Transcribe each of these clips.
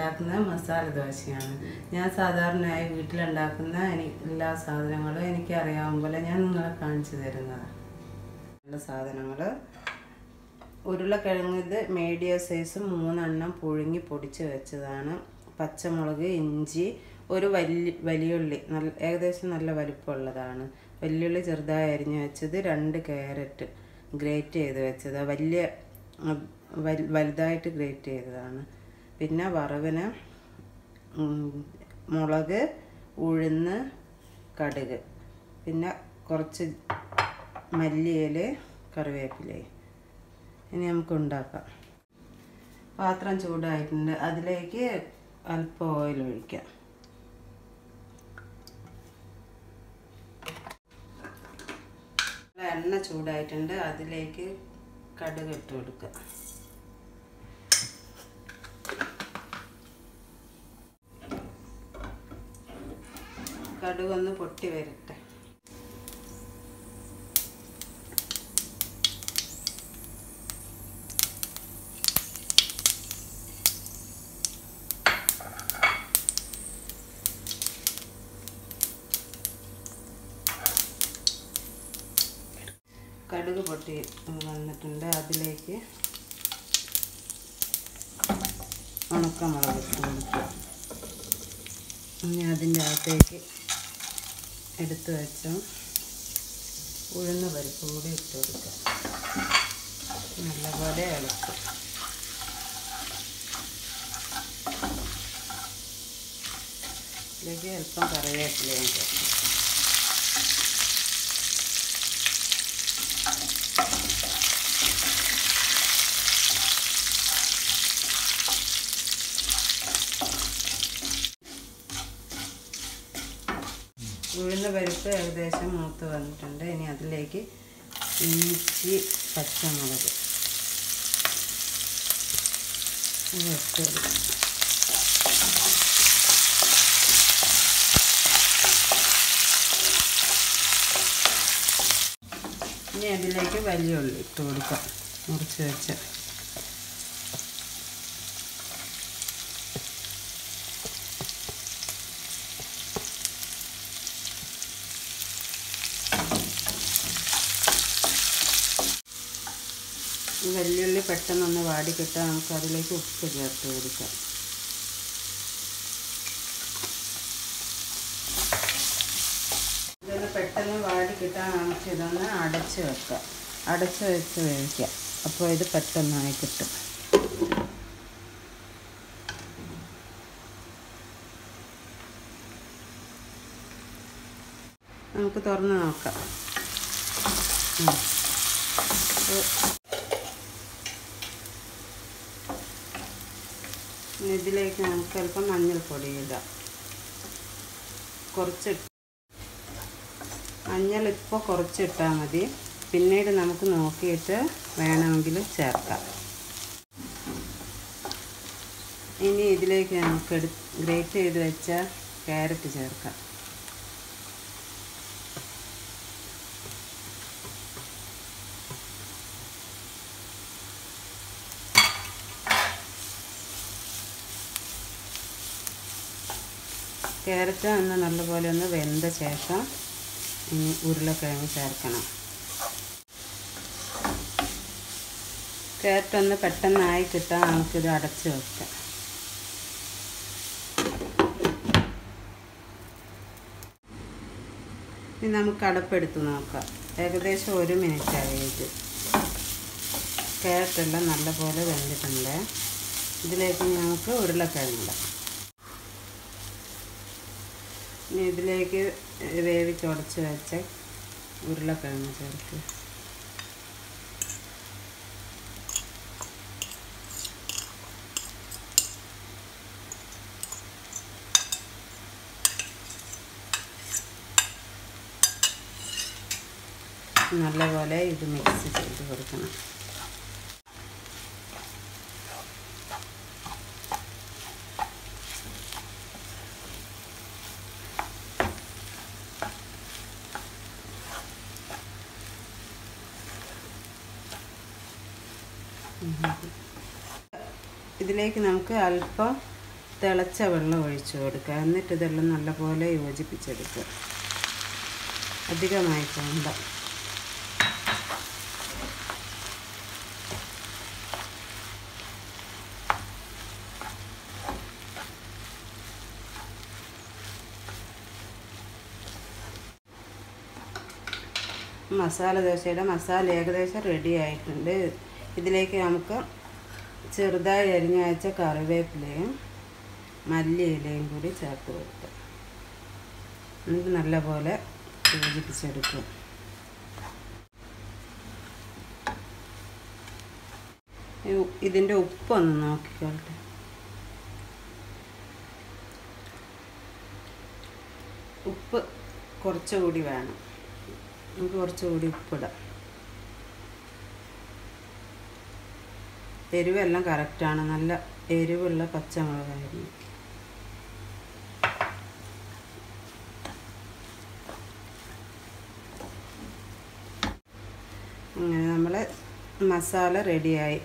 ഉണ്ടാക്കുന്നത് മസാല ദോശയാണ് ഞാൻ സാധാരണയായി വീട്ടിലുണ്ടാക്കുന്ന എനി എല്ലാ സാധനങ്ങളും എനിക്ക് അറിയാവുന്ന പോലെ ഞാൻ നിങ്ങളെ കാണിച്ചു തരുന്നതാണ് നല്ല സാധനങ്ങൾ ഉരുളക്കിഴങ്ങ് ഇത് മീഡിയം സൈസ് മൂന്നെണ്ണം പുഴുങ്ങി പൊടിച്ച് വെച്ചതാണ് പച്ചമുളക് ഇഞ്ചി ഒരു വലിയ വലിയുള്ളി നല്ല ഏകദേശം നല്ല വലിപ്പമുള്ളതാണ് വലിയുള്ളി ചെറുതായി അരിഞ്ഞ് വെച്ചത് രണ്ട് ക്യാരറ്റ് ഗ്രേറ്റ് ചെയ്ത് വെച്ചത് വലിയ ഉം, വൽ- വലുതായിട്ട് ഗ്രേറ്റ് ചെയ്തതാണ് പിന്നെ വറവിന് ഉം, മുളക് ഉഴുന്ന് കടുക് പിന്നെ കുറച്ച് മല്ലിയില കറിവേപ്പിലയും ഇനി നമുക്ക് ഉണ്ടാക്കാം പാത്രം ചൂടായിട്ടുണ്ട് അതിലേക്ക് അല്പം ഓയിൽ ഒഴിക്കാം എണ്ണ ചൂടായിട്ടുണ്ട് അതിലേക്ക് കടുക് ഇട്ട് കൊടുക്കുക കടുക് ഒന്ന് പൊട്ടി വരട്ടെ കടുക് പൊട്ടി വന്നിട്ടുണ്ട് അതിലേക്ക് ഉണക്കമുളക് ഇട്ട് കൊടുക്കുക ഇനി അതിൻ്റെ അകത്തേക്ക് എടുത്തു വെച്ച ഉഴുന്ന പരിപ്പ് കൂടി ഇട്ട് കൊടുക്കുക നല്ലപോലെ ഇളക്കുക ഇതിലേക്ക് അല്പം കറിവേപ്പിലയും ചേർക്കും ഉഴുന്ന പരിപ്പ് ഏകദേശം മൂത്ത് വന്നിട്ടുണ്ട് ഇനി അതിലേക്ക് ഇഞ്ചി പച്ചമുളക് ഇത് ഇട്ട് കൊടുക്കാം. ഇനി അതിലേക്ക് വലിയ ഉള്ളി ഇട്ട് കൊടുക്കാം മുറിച്ച് വെച്ച് ഈ വെല്ലുള്ളി പെട്ടെന്നൊന്ന് വാടിക്കിട്ടാൽ നമുക്ക് അതിലേക്ക് ഉപ്പ് ചേർത്ത് കൊടുക്കാം ഇതൊന്ന് പെട്ടെന്ന് വാടിക്കിട്ടാൻ നമുക്ക് ഇതൊന്ന് അടച്ച് വെക്കാം അടച്ച് വെച്ച് വേവിക്കാം അപ്പോൾ ഇത് പെട്ടെന്നായി കിട്ടും നമുക്ക് തുറന്ന് നോക്കാം ഉം. ഇനി ഇതിലേക്ക് നമുക്ക് അല്പം മഞ്ഞൾപ്പൊടി ഇടാം കുറച്ച് മഞ്ഞൾ ഇപ്പോൾ കുറച്ചിട്ടാൽ മതി പിന്നീട് നമുക്ക് നോക്കിയിട്ട് വേണമെങ്കിൽ ചേർക്കാം ഇനി ഇതിലേക്ക് നമുക്ക് എടു ഗ്രേറ്റ് ചെയ്ത് വെച്ച ക്യാരറ്റ് ചേർക്കാം ക്യാരറ്റ് ഒന്ന് നല്ലപോലെ ഒന്ന് വെന്ത ശേഷം ഇനി ഉരുളക്കിഴങ്ങ് ചേർക്കണം ക്യാരറ്റ് ഒന്ന് പെട്ടെന്നായി കിട്ടാൻ നമുക്കിത് അടച്ച് വെക്കാം ഇനി നമുക്ക് അടപ്പെടുത്ത് നോക്കാം ഏകദേശം ഒരു മിനിറ്റ് ആയി ഇത് ക്യാരറ്റെല്ലാം നല്ലപോലെ വെന്തിട്ടുണ്ട് ഇതിലേക്ക് നമുക്ക് ഉരുളക്കിഴങ്ങിടാം ഇനി ഇതിലേക്ക് വേവിച്ചുടച്ച് വെച്ച ഉരുളക്കിഴങ്ങ് ചേർക്കുക നല്ലപോലെ ഇത് മിക്സ് ചെയ്ത് കൊടുക്കണം ഇതിലേക്ക് നമുക്ക് അല്പം തിളച്ച വെള്ളം ഒഴിച്ചു കൊടുക്കുക എന്നിട്ട് ഇതെല്ലാം നല്ലപോലെ യോജിപ്പിച്ചെടുക്കുക അധികമായി പോകണ്ട മസാല ദോശയുടെ മസാല ഏകദേശം റെഡി ആയിട്ടുണ്ട് ഇതിലേക്ക് നമുക്ക് ചെറുതായി അരിഞ്ഞു വെച്ച കറിവേപ്പിലയും മല്ലിയിലയും കൂടി ചേർത്ത് കൊടുക്കുക എന്നിട്ട് നല്ലപോലെ യോജിപ്പിച്ചെടുക്കും ഇതിൻ്റെ ഉപ്പൊന്ന് നോക്കിക്കോട്ടെ ഉപ്പ് കുറച്ചുകൂടി വേണം നമുക്ക് കുറച്ചുകൂടി ഉപ്പിടാം എരിവെല്ലാം കറക്റ്റാണ് നല്ല എരിവുള്ള പച്ചമുളകായിരുന്നു അങ്ങനെ നമ്മൾ മസാല റെഡിയായി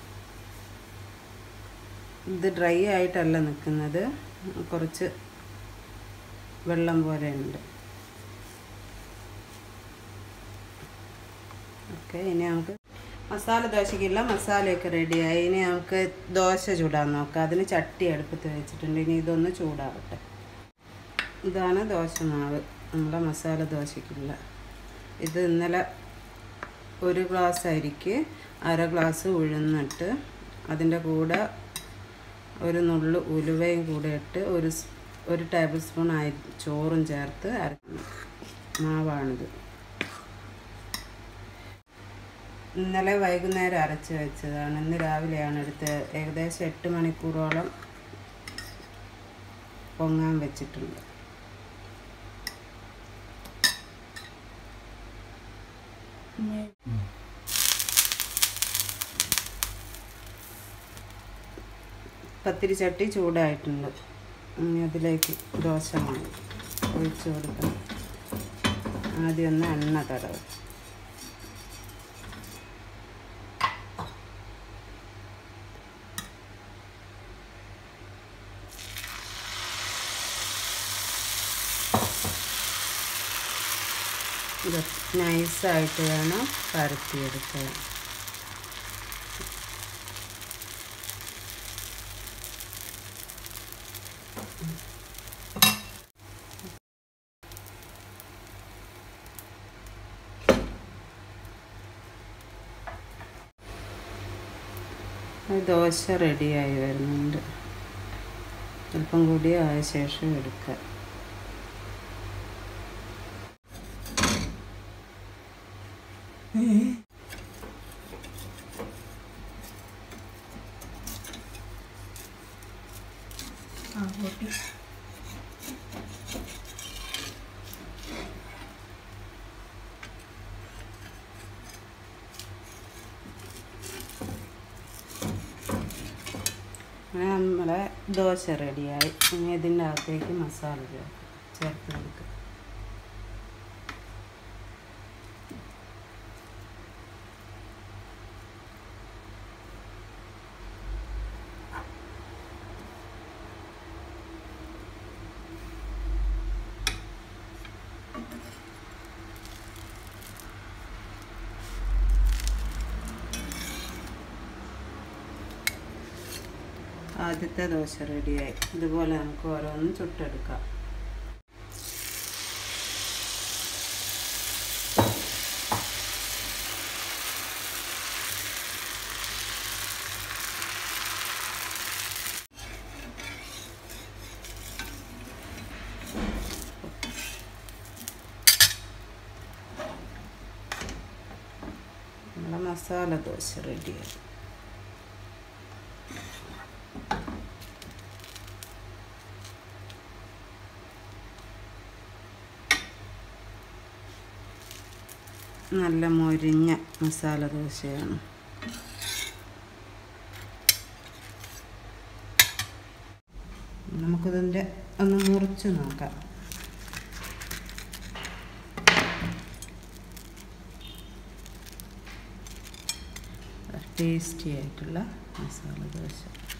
ഇത് ഡ്രൈ ആയിട്ടല്ല നിൽക്കുന്നത് കുറച്ച് വെള്ളം പോലെ ഉണ്ട് ഓക്കെ ഇനി നമുക്ക് മസാല ദോശയ്ക്കുള്ള മസാലയൊക്കെ റെഡിയായി ഇനി നമുക്ക് ദോശ ചൂടാൻ നോക്കാം അതിന് ചട്ടി അടുപ്പത്ത് വെച്ചിട്ടുണ്ട് ഇനി ഇതൊന്ന് ചൂടാവട്ടെ ഇതാണ് ദോശ മാവ് നമ്മുടെ മസാല ദോശയ്ക്കുള്ള ഇത് ഇന്നലെ ഒരു ഗ്ലാസ് അരിക്ക് അര ഗ്ലാസ് ഉഴുന്നിട്ട് അതിൻ്റെ കൂടെ ഒരു നുള്ളു ഉലുവയും കൂടെ ഇട്ട് ഒരു സ്- ഒരു ടേബിൾ സ്പൂൺ അരി ചോറും ചേർത്ത് അര മാവാണിത് ഇന്നലെ വൈകുന്നേരം അരച്ച് വെച്ചതാണ് ഇന്ന് രാവിലെയാണ് എടുത്ത് ഏകദേശം എട്ട് മണിക്കൂറോളം പൊങ്ങാൻ വെച്ചിട്ടുണ്ട് പത്തിരി ചട്ടി ചൂടായിട്ടുണ്ട് ഇനി അതിലേക്ക് ദോശ മാവ് ഒഴിച്ചു കൊടുക്കണം ആദ്യം ഒന്ന് എണ്ണ തടവ് ഇത് നൈസായിട്ട് വേണം പരത്തിയെടുക്കാൻ ദോശ റെഡിയായി വരുന്നുണ്ട് അല്പം കൂടി ആയ ശേഷം എടുക്കുക ആ പൊട്ടി അങ്ങനെ നമ്മളെ ദോശ റെഡിയായി ഇനി ഇതിൻ്റെ അകത്തേക്ക് മസാല ചേർക്കും ചേർത്ത് കൊടുക്കുക ആദ്യത്തെ ദോശ റെഡിയായി ഇതുപോലെ നമുക്ക് ഓരോന്നും ചുട്ടെടുക്കാം നമ്മളെ മസാല ദോശ റെഡിയായി നല്ല മൊരിഞ്ഞ മസാല ദോശയാണ് നമുക്കിതിൻ്റെ ഒന്ന് മുറിച്ച് നോക്കാം ടേസ്റ്റി ആയിട്ടുള്ള മസാല ദോശ